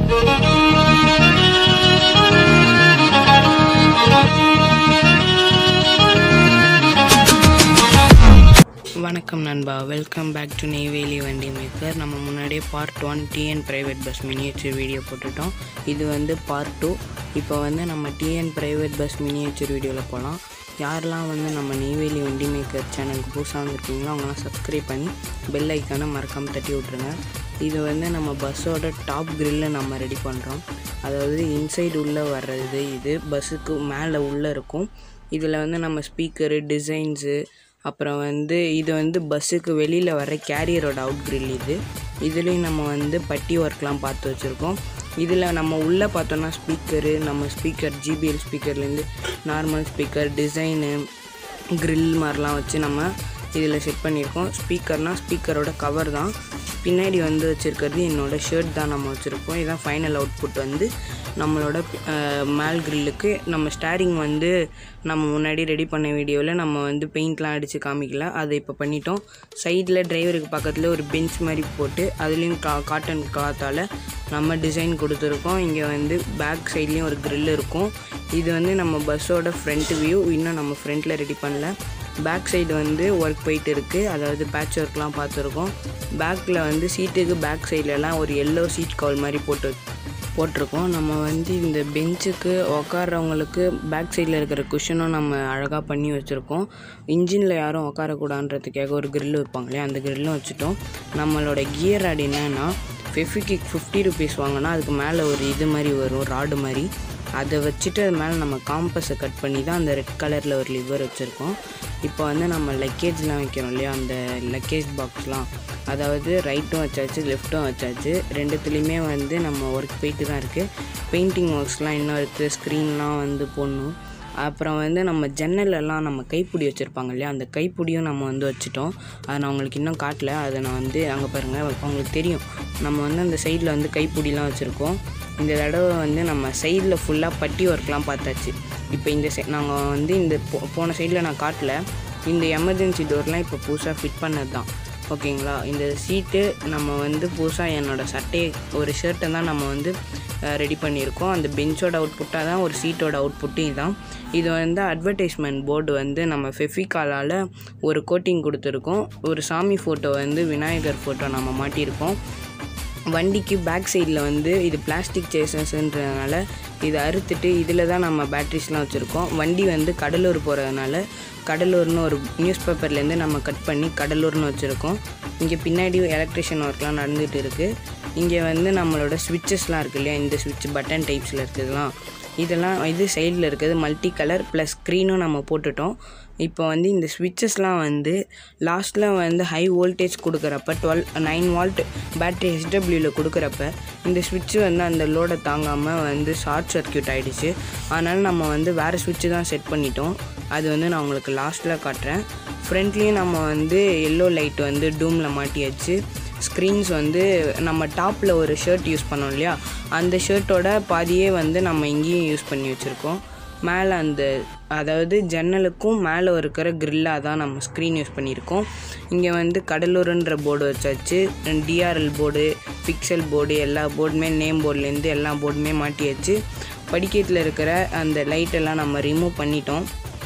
வணக்கம் நண்பா welcome back to Neyveli வண்டி மேக்கர் நம்ம முன்னாடியே part one TN private bus miniature video போட்டுட்டோம் இது வந்து பார்ட் டூ இப்போ வந்து நம்ம டிஎன் ப்ரைவேட் பஸ் மினியேச்சர் வீடியோவில் போகலாம் யாரெல்லாம் வந்து நம்ம நெய்வேலி வண்டி மேக்கர் சேனலுக்கு புதுசாக வந்திருக்கீங்களோ அவங்களாம் சப்ஸ்கிரைப் பண்ணி பெல் ஐக்கானை மறக்காமல் தட்டி விட்ருங்க இது வந்து நம்ம பஸ்ஸோட டாப் கிரில்லை நம்ம ரெடி பண்ணுறோம் அதாவது இன்சைடு உள்ளே வர்றது இது பஸ்ஸுக்கு மேலே உள்ளே இருக்கும் இதில் வந்து நம்ம ஸ்பீக்கரு டிசைன்ஸு அப்புறம் வந்து இது வந்து பஸ்ஸுக்கு வெளியில் வர கேரியரோட அவுட் கிரில் இது இதுலேயும் நம்ம வந்து பட்டி ஒர்க்லாம் பார்த்து வச்சுருக்கோம் இதில் நம்ம உள்ளே பார்த்தோன்னா ஸ்பீக்கரு நம்ம ஸ்பீக்கர் ஜிபிஎல் ஸ்பீக்கர்லேருந்து நார்மல் ஸ்பீக்கர் டிசைனு grill மாதிரிலாம் வச்சு நம்ம இதில் செட் பண்ணியிருக்கோம் ஸ்பீக்கர்னால் ஸ்பீக்கரோட கவர் தான் பின்னாடி வந்து வச்சுருக்கிறது என்னோட ஷர்ட் தான் நம்ம வச்சுருக்கோம் இதுதான் ஃபைனல் அவுட்புட் வந்து நம்மளோட அஹ், மேல் கிரில்லுக்கு நம்ம ஸ்டேரிங் வந்து நம்ம முன்னாடி ரெடி பண்ண வீடியோவில் நம்ம வந்து பெயிண்ட்லாம் அடித்து காமிக்கல அதை இப்போ பண்ணிட்டோம் சைடில் டிரைவருக்கு பக்கத்தில் ஒரு பெஞ்ச் மாதிரி போட்டு அதுலேயும் கா காட்டன் கிளாத்தால் நம்ம டிசைன் கொடுத்துருக்கோம் இங்கே வந்து பேக் சைட்லேயும் ஒரு grill இருக்கும் இது வந்து நம்ம பஸ்ஸோட ஃப்ரண்ட் வியூ இன்னும் நம்ம ஃப்ரண்ட்டில் ரெடி பண்ணல பேக் சைடு வந்து ஒர்க் போயிட்டு இருக்குது அதாவது பேட்ச் ஒர்க்லாம் பார்த்துருக்கோம் பேக்கில் வந்து சீட்டுக்கு பேக் சைட்லலாம் ஒரு எல்லோ சீட் கவர் மாதிரி போட்டு போட்டிருக்கோம் நம்ம வந்து இந்த பெஞ்சுக்கு உட்கார்றவங்களுக்கு பேக் சைடில் இருக்கிற குஷனும் நம்ம அழகாக பண்ணி வச்சுருக்கோம் இன்ஜினில் யாரும் உட்காரக்கூடாதுன்றதுக்காக ஒரு grill வைப்பாங்க இல்லையா அந்த கிரில்லும் வச்சுட்டோம் நம்மளோட கியர் ஆட் என்னன்னா ஃபெஃபிகிக் ஃபிஃப்டி ருபீஸ் வாங்கினா அதுக்கு மேலே ஒரு இது மாதிரி வரும் ராடு மாதிரி அதை வச்சுட்டு அது மேலே நம்ம காம்பஸை கட் பண்ணி தான் அந்த ரெட் கலரில் ஒரு லிவர் வச்சுருக்கோம் இப்போ வந்து நம்ம லக்கேஜ்லாம் வைக்கிறோம் இல்லையா அந்த லக்கேஜ் பாக்ஸ்லாம் அதாவது ரைட்டும் வச்சாச்சு லெஃப்ட்டும் வச்சாச்சு ரெண்டுத்துலேயுமே வந்து நம்ம ஒர்க் போயிட்டு தான் இருக்குது பெயிண்டிங் ஒர்க்ஸ்லாம் இன்னும் இருக்குது ஸ்க்ரீன்லாம் வந்து போடணும் அப்புறம் வந்து நம்ம ஜன்னலெல்லாம் நம்ம கைப்பிடி வச்சுருப்பாங்க இல்லையா அந்த கைப்பிடியும் நம்ம வந்து வச்சுட்டோம் அதை நான் உங்களுக்கு இன்னும் காட்டல அதை நான் வந்து அங்கே பாருங்கள் உங்களுக்கு தெரியும் நம்ம வந்து அந்த சைடில் வந்து கைப்பிடிலாம் வச்சுருக்கோம் இந்த தடவை வந்து நம்ம சைடில் ஃபுல்லாக பட்டி ஒர்க்லாம் பார்த்தாச்சு இப்போ இந்த சை நாங்கள் வந்து இந்த போ போன சைடில் நான் காட்டல இந்த எமர்ஜென்சி டோர்லாம் இப்போ புதுசாக ஃபிட் பண்ணது தான் ஓகேங்களா இந்த சீட்டு நம்ம வந்து புதுசாக என்னோடய சட்டையை ஒரு ஷர்ட்டை தான் நம்ம வந்து ரெடி பண்ணியிருக்கோம் அந்த பெஞ்சோட அவுட்புட்டாக தான் ஒரு சீட்டோட அவுட்புட்டும் இதுதான் இது வந்து அட்வர்டைஸ்மெண்ட் போர்டு வந்து நம்ம ஃபெஃபிகாலால் ஒரு கோட்டிங் கொடுத்துருக்கோம் ஒரு சாமி ஃபோட்டோ வந்து விநாயகர் ஃபோட்டோ நம்ம மாட்டியிருக்கோம் வண்டிக்கு பேக் சைடில் வந்து இது பிளாஸ்டிக் சேசஸ்ன்றதுனால இதை அறுத்துட்டு இதில் தான் நம்ம பேட்ரிஸ்லாம் வச்சுருக்கோம் வண்டி வந்து கடலூர் போகிறதுனால கடலூர்னு ஒரு நியூஸ் பேப்பர்லேருந்து நம்ம கட் பண்ணி கடலூர்னு வச்சுருக்கோம் இங்கே பின்னாடி எலக்ட்ரிஷியன் ஒர்க்லாம் நடந்துகிட்டு இருக்குது இங்கே வந்து நம்மளோட ஸ்விட்சஸ்லாம் இருக்கு இல்லையா இந்த ஸ்விட்ச் பட்டன் டைப்ஸில் இருக்குதுலாம் இதெல்லாம் இது சைடில் இருக்குது மல்டி கலர் ப்ளஸ் ஸ்க்ரீனும் நம்ம போட்டுட்டோம் இப்போ வந்து இந்த ஸ்விட்சஸ்லாம் வந்து லாஸ்ட்டில் வந்து ஹை வோல்டேஜ் கொடுக்குறப்ப டுவெல் நைன் வால்ட் பேட்டரி ஹெச்டபிள்யூவில் கொடுக்குறப்ப இந்த ஸ்விட்ச் வந்து அந்த லோடை தாங்காமல் வந்து ஷார்ட் சர்க்யூட் ஆகிடுச்சு அதனால் நம்ம வந்து வேறு ஸ்விட்சு தான் செட் பண்ணிட்டோம் அது வந்து நான் உங்களுக்கு லாஸ்ட்டில் காட்டுறேன் ஃப்ரண்ட்லேயும் நம்ம வந்து எல்லோ லைட் வந்து டூமில் மாட்டியாச்சு ஸ்க்ரீன்ஸ் வந்து நம்ம டாப்பில் ஒரு ஷர்ட் யூஸ் பண்ணோம் இல்லையா அந்த ஷர்ட்டோட பாதியே வந்து நம்ம இங்கேயும் யூஸ் பண்ணி வச்சுருக்கோம் மேலே அந்த அதாவது ஜன்னலுக்கும் மேலே இருக்கிற கிரில்லாக தான் நம்ம ஸ்க்ரீன் யூஸ் பண்ணியிருக்கோம் இங்கே வந்து கடலூருன்ற போர்டு வச்சாச்சு டிஆர்எல் போர்டு பிக்சல் போர்டு எல்லா போர்டுமே நேம் போர்ட்லேருந்து எல்லா போர்டுமே மாட்டியாச்சு படிக்கட்டில் இருக்கிற அந்த லைட்டெல்லாம் நம்ம ரிமூவ் பண்ணிட்டோம்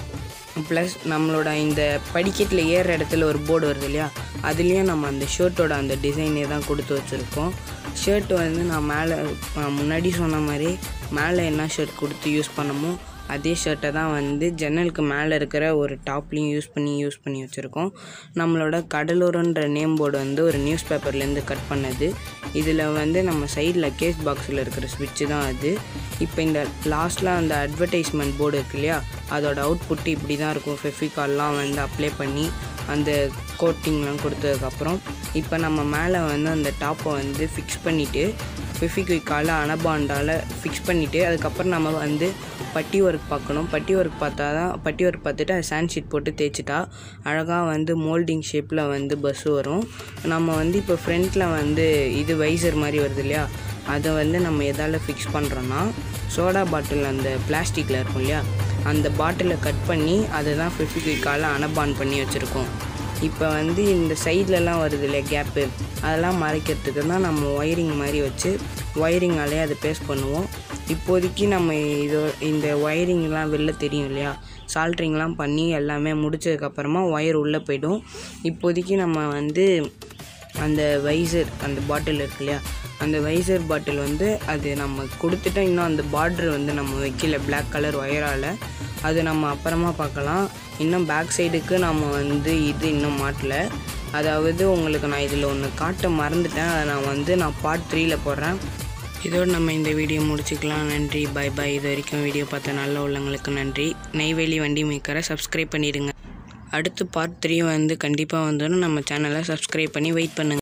ப்ளஸ் நம்மளோட இந்த படிக்கட்டில் ஏறுற இடத்துல ஒரு போர்டு வருது இல்லையா அதுலேயும் நம்ம அந்த ஷர்ட்டோட அந்த டிசைனே தான் கொடுத்து வச்சுருக்கோம் ஷர்ட் வந்து நான் மேலே நான் முன்னாடி சொன்ன மாதிரி மேலே என்ன ஷர்ட் கொடுத்து யூஸ் பண்ணமோ அதே ஷர்ட்டை தான் வந்து ஜன்னலுக்கு மேலே இருக்கிற ஒரு டாப்லேயும் யூஸ் பண்ணி யூஸ் பண்ணி வச்சுருக்கோம் நம்மளோட கடலூருன்ற நேம் போர்டு வந்து ஒரு நியூஸ் பேப்பர்லேருந்து கட் பண்ணது இதில் வந்து நம்ம சைடில் கேஸ் பாக்ஸில் இருக்கிற ஸ்விட்சு தான் அது இப்போ இந்த லாஸ்ட்டில் அந்த அட்வர்டைஸ்மெண்ட் போர்டு இருக்கு இல்லையா அதோட அவுட்புட் இப்படி தான் இருக்கும் ஃபெஃபிகால்லாம் வந்து அப்ளை பண்ணி அந்த கோட்டிங்லாம் கொடுத்ததுக்கப்புறம் இப்போ நம்ம மேலே வந்து அந்த டாப்பை வந்து ஃபிக்ஸ் பண்ணிவிட்டு ஃபெஃபிக்விக்கால் அனபாண்டால் ஃபிக்ஸ் பண்ணிவிட்டு அதுக்கப்புறம் நம்ம வந்து பட்டி ஒர்க் பார்க்கணும் பட்டி ஒர்க் பார்த்தா தான் பட்டி ஒர்க் பார்த்துட்டு அது சாண்ட் ஷீட் போட்டு தேய்ச்சிட்டா அழகாக வந்து மோல்டிங் ஷேப்பில் வந்து பஸ் வரும் நம்ம வந்து இப்போ ஃப்ரண்ட்டில் வந்து இது வைசர் மாதிரி வருது இல்லையா அதை வந்து நம்ம எதால் ஃபிக்ஸ் பண்ணுறோன்னா சோடா பாட்டில் அந்த பிளாஸ்டிக்கில் இருக்கும் இல்லையா அந்த பாட்டிலை கட் பண்ணி அதை தான் ஃபெஃபிக்விக்கால் அனபான் பண்ணி வச்சுருக்கோம் இப்போ வந்து இந்த சைட்லலாம் வருது இல்லையா கேப்பு அதெல்லாம் மறைக்கிறதுக்கு தான் நம்ம ஒயரிங் மாதிரி வச்சு ஒயரிங்காலே அதை பேஸ்ட் பண்ணுவோம் இப்போதைக்கு நம்ம இதோ இந்த ஒயரிங்லாம் வெளில தெரியும் இல்லையா சால்ட்ரிங்லாம் பண்ணி எல்லாமே முடிச்சதுக்கப்புறமா ஒயர் உள்ளே போய்டும் இப்போதைக்கு நம்ம வந்து அந்த வைசர் அந்த பாட்டில் இருக்கு இல்லையா அந்த வைசர் பாட்டில் வந்து அது நம்ம கொடுத்துட்டோம் இன்னும் அந்த பார்டர் வந்து நம்ம வைக்கல Black கலர் ஒயரால் அது நம்ம அப்புறமா பார்க்கலாம் இன்னும் பேக் சைடுக்கு நம்ம வந்து இது இன்னும் மாட்டல அதாவது உங்களுக்கு நான் இதில் ஒன்று காட்ட மறந்துட்டேன் அதை நான் வந்து நான் பார்ட் த்ரீல போடுறேன் இதோடு நம்ம இந்த வீடியோ முடிச்சுக்கலாம் நன்றி பை பை இது வரைக்கும் வீடியோ பார்த்த நல்ல உள்ளவங்களுக்கு நன்றி நெய்வேலி வண்டி மேக்கரை சப்ஸ்கிரைப் பண்ணிடுங்க அடுத்து பார்ட் த்ரீ வந்து கண்டிப்பாக வந்துடும் நம்ம சேனலை சப்ஸ்கிரைப் பண்ணி வெயிட் பண்ணுங்கள்